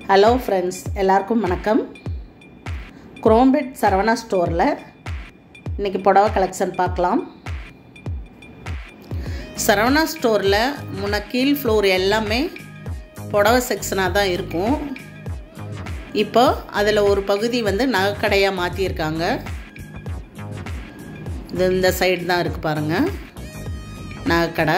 hello friends எல்லாருக்கும் வணக்கம் குரோம்பெட் சரவணா ஸ்டோரில் இன்றைக்கி புடவை கலெக்ஷன் பார்க்கலாம் சரவணா ஸ்டோரில் முன்ன கீழ் ஃப்ளோர் எல்லாமே புடவை செக்ஷனாக தான் இருக்கும் இப்போ அதில் ஒரு பகுதி வந்து நகைக்கடையாக மாற்றியிருக்காங்க இது இந்த சைடு தான் இருக்குது பாருங்கள் நகைக்கடை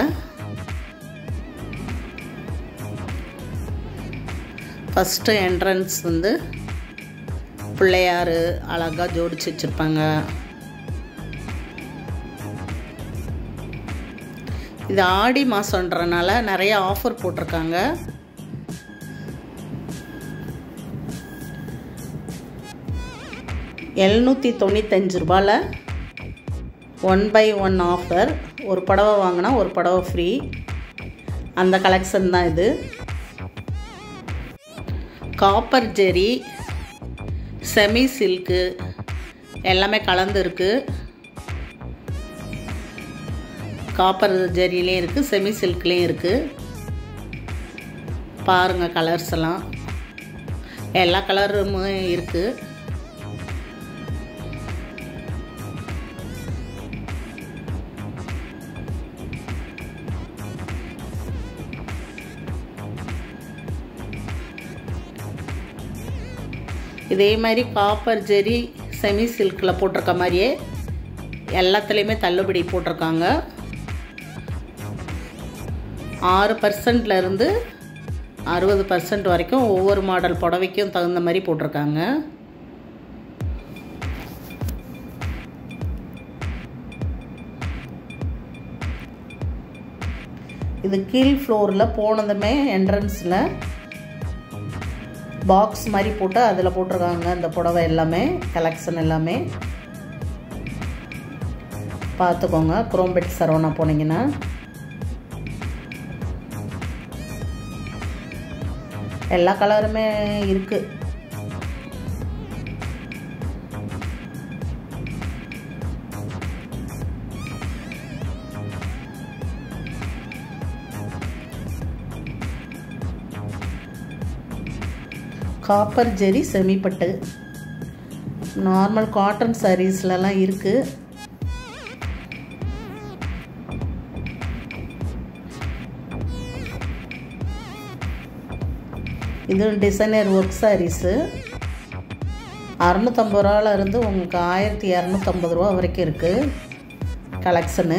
ஃபஸ்ட்டு என்ட்ரன்ஸ் வந்து பிள்ளையார் அழகாக ஜோடிச்சு வச்சுருப்பாங்க இது ஆடி மாதன்றனால நிறைய ஆஃபர் போட்டிருக்காங்க எழுநூற்றி தொண்ணூத்தஞ்சு ரூபாயில் ஒன் பை ஒன் ஆஃபர் ஒரு புடவை வாங்கினா ஒரு புடவை ஃப்ரீ அந்த கலெக்ஷன் தான் இது காப்பர் ஜெரி செமி சில்க்கு எல்லாமே கலந்து இருக்குது காப்பர் ஜெரிலையும் இருக்குது செமி சில்க்லேயும் இருக்குது பாருங்கள் கலர்ஸ் எல்லாம் எல்லா கலருமே இருக்குது இதே மாதிரி காப்பர் ஜெரி செமி சில்கில் போட்டிருக்க மாதிரியே எல்லாத்துலேயுமே தள்ளுபடி போட்டிருக்காங்க ஆறு பர்சன்ட்லேருந்து அறுபது பர்சன்ட் வரைக்கும் ஒவ்வொரு மாடல் புடவைக்கும் தகுந்த மாதிரி போட்டிருக்காங்க இது கீழ் ஃப்ளோரில் போனதுமே என்ட்ரன்ஸில் பாக்ஸ் மாதிரி போட்டு அதில் போட்டிருக்காங்க இந்த புடவை எல்லாமே கலெக்ஷன் எல்லாமே பார்த்துக்கோங்க குரோம்பெட் சரவணா போனீங்கன்னா எல்லா கலருமே இருக்குது காப்பர் ஜெரி செமிப்பட்டு நார்மல் காட்டன் சாரீஸ்லலாம் இருக்குது இது டிசைனர் ஒர்க் சாரீஸு அறநூற்றம்பது ரூபாவில் இருந்து உங்களுக்கு ஆயிரத்தி இரநூத்தம்பது ரூபா வரைக்கும் இருக்குது கலெக்ஷனு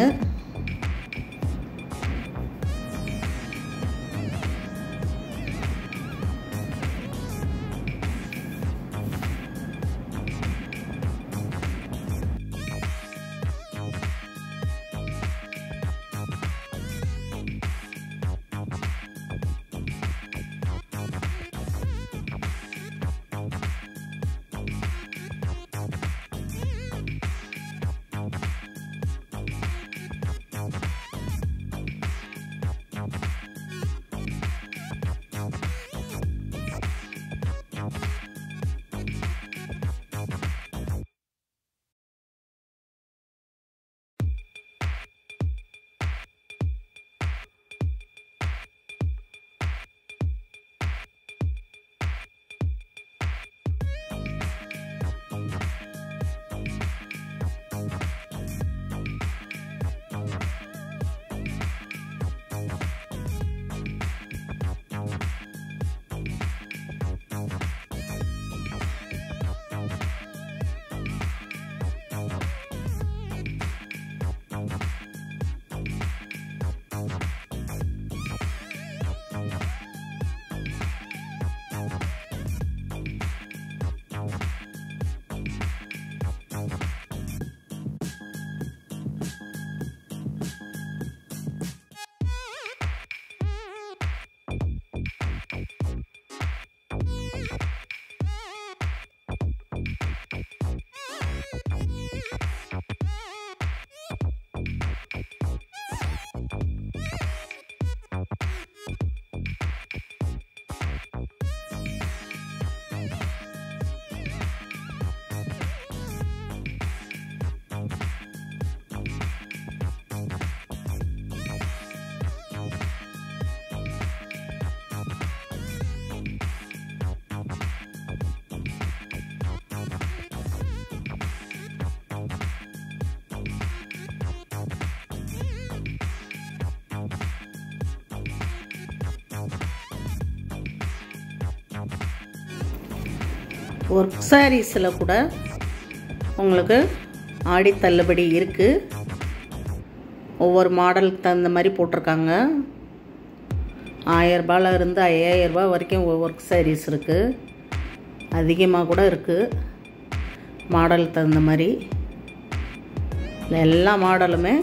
ஒர்க் சாரீஸில் கூட உங்களுக்கு ஆடி தள்ளுபடி இருக்குது ஒவ்வொரு மாடலுக்கு தகுந்த மாதிரி போட்டிருக்காங்க ஆயரரூபால இருந்து ஐயாயிரரூபா வரைக்கும் ஒர்க் சாரீஸ் இருக்குது அதிகமாக கூட இருக்குது மாடலுக்கு தகுந்த மாதிரி இல்லை எல்லா மாடலுமே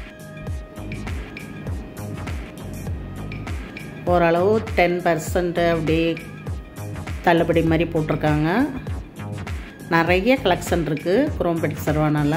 ஓரளவு டென் பர்சன்ட் அப்படி தள்ளுபடி மாதிரி போட்டிருக்காங்க நிறைய கலெக்ஷன் இருக்குது குரோம்பேட் சர்வானால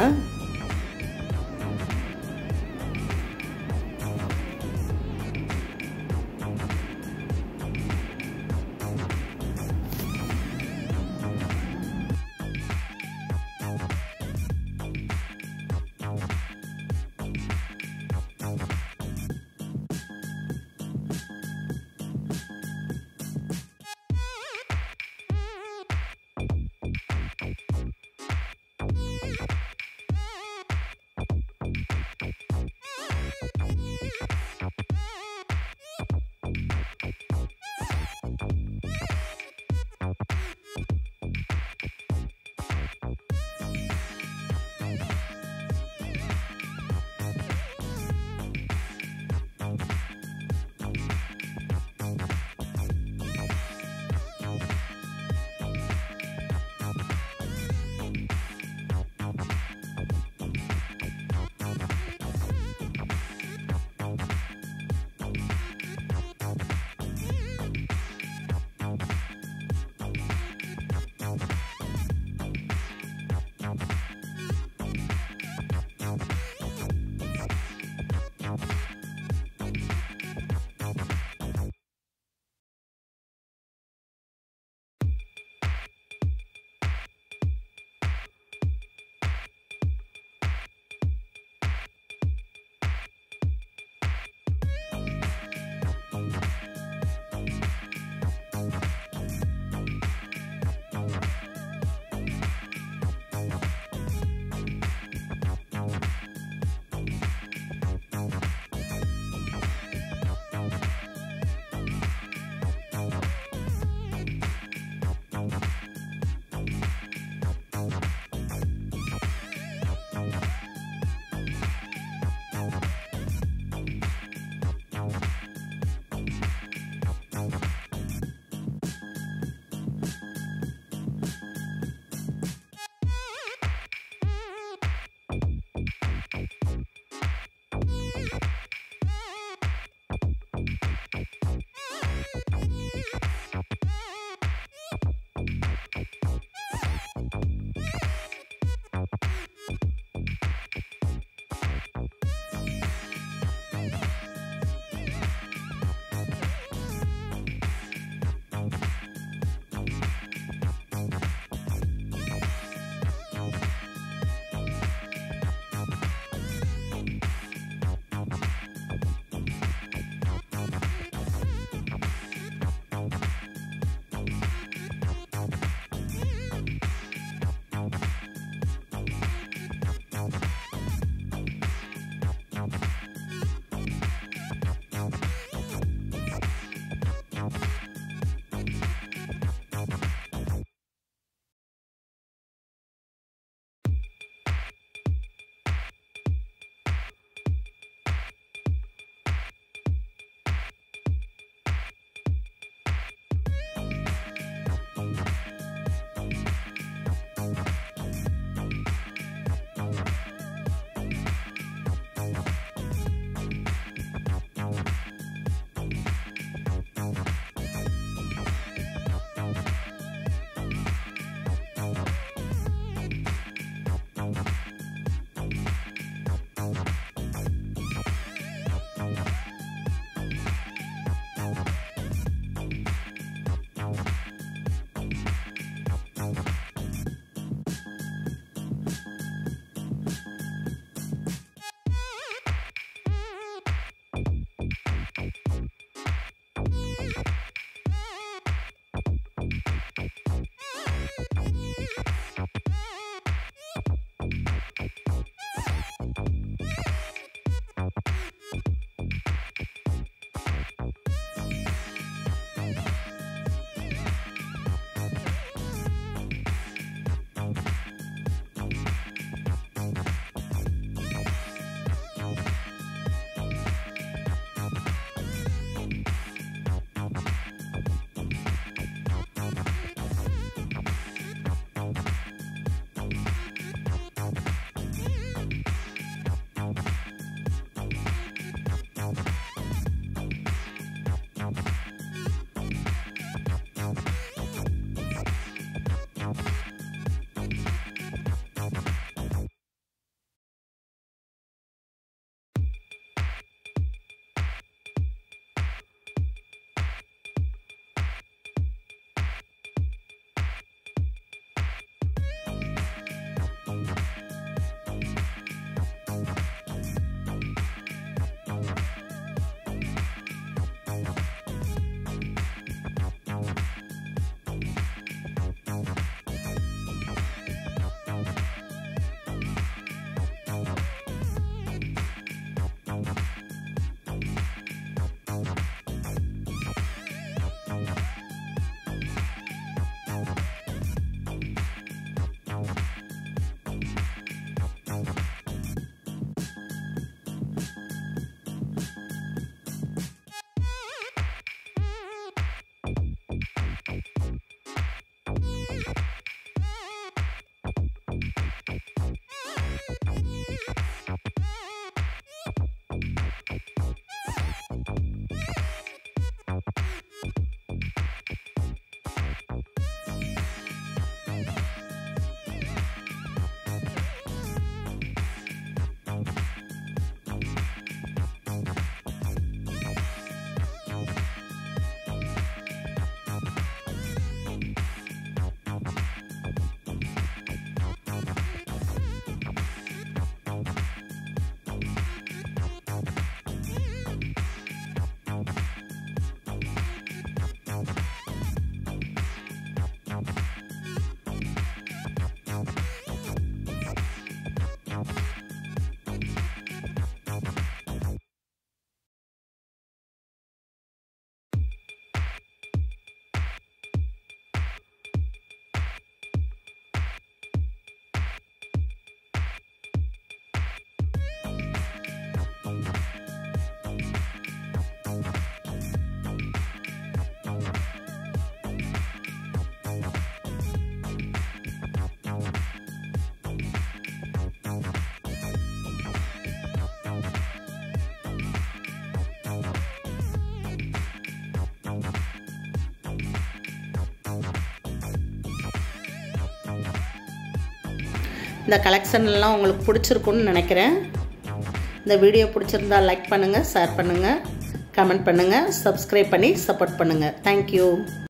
இந்த கலெக்ஷன்லாம் உங்களுக்கு பிடிச்சிருக்குன்னு நினைக்கிறேன் இந்த வீடியோ பிடிச்சிருந்தா லைக் பண்ணுங்கள் ஷேர் பண்ணுங்கள் கமெண்ட் பண்ணுங்கள் சப்ஸ்கிரைப் பண்ணி சப்போர்ட் பண்ணுங்கள் தேங்க்யூ